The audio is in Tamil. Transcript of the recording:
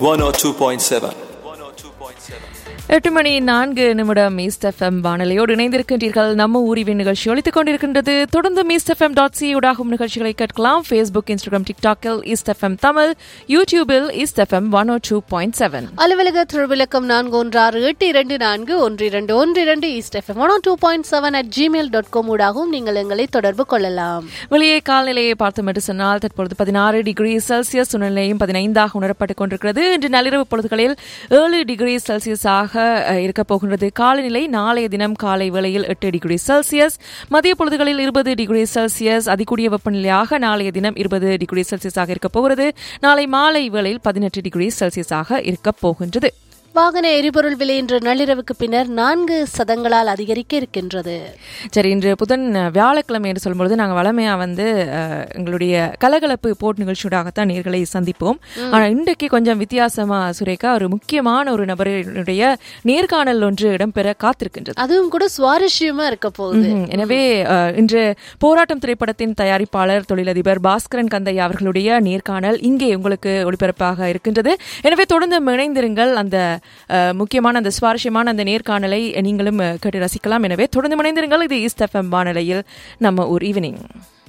102.7. எட்டு மணி நான்கு நிமிடம் ஈஸ்ட் எஃப்எம் வானொலியோடு இணைந்திருக்கின்றீர்கள் நம்ம ஊரிவின் நிகழ்ச்சி ஒழித்துக் கொண்டிருக்கின்றது தொடர்ந்து ஈஸ்ட் எஃப்எம் டாட் சி ஊடாகும் நிகழ்ச்சிகளை கேட்கலாம் ஃபேஸ்புக் இன்ஸ்டாகிராம் டிக்டாக்கில் ஈஸ்ட் எஃப்எம் தமிழ் யூடியூபில் east FM one O two point seven அலுவலக திருவிளக்கம் நான்கு ஒன்று ஆறு எட்டு இரண்டு நான்கு ஒன்று இரண்டு ஒன்று இரண்டு east FM one two point seven at Gmail dot com ஊடாகவும் நீங்கள் எங்களை தொடர்பு கொள்ளலாம் வெளியே காலநிலையை பார்த்தோம் என்று சொன்னால் தற்பொழுது பதினாறு டிகிரி செல்சியஸ் சூழ்நிலையும் பதினைந்தாக உணரப்பட்டுக் கொண்டிருக்கிறது இன்று நள்ளிரவு பொழுதுகளில் ஏழு டிகிரி செல்சியஸாக அஹ், இருக்கப் போகின்றது காலநிலை நாளைய தினம் காலை வேளையில் எட்டு டிகிரி செல்சியஸ் மதிய பொழுதுகளில் இருபது டிகிரி செல்சியஸ் அதிகூடிய வெப்பநிலையாக நாளைய தினம் இருபது டிகிரி செல்சியஸாக இருக்கப் போகிறது நாளை மாலை வேளையில் பதினெட்டு டிகிரி செல்சியஸாக இருக்கப் போகின்றது வாகன எரிபொருள் விலை இன்று நள்ளிரவுக்கு பின்னர் நான்கு சதங்களால் அதிகரிக்க இருக்கின்றது சரி இன்று புதன் அஹ், வியாழக்கிழமை என்று சொல்லும்பொழுது நாங்கள் வளமையாக வந்து அஹ், எங்களுடைய கலகலப்பு போட் நிகழ்ச்சியூடாகத்தான் நேர்களை சந்திப்போம் ஆனால் இன்றைக்கு கொஞ்சம் வித்தியாசமா சுரேகா ஒரு முக்கியமான ஒரு நபருடைய நேர்காணல் ஒன்று இடம்பெற காத்திருக்கின்றது அதுவும் கூட சுவாரஸ்யமா இருக்க போகுது ம்ஹும். எனவே அஹ், இன்று போராட்டம் திரைப்படத்தின் தயாரிப்பாளர் தொழிலதிபர் பாஸ்கரன் கந்தையா அவர்களுடைய நேர்காணல் இங்கே உங்களுக்கு ஒளிபரப்பாக இருக்கின்றது எனவே தொடர்ந்து இணைந்திருங்கள் அந்த அஹ், முக்கியமான அந்த சுவாரஸ்யமான அந்த நேர்காணலை நீங்களும் அஹ், கேட்டு ரசிக்கலாம் எனவே தொடர்ந்து இணைந்திருங்கள் இது ஈஸ்ட் எஃப்எம் வானொலியில் நம்ம ஒரு ஈவினிங்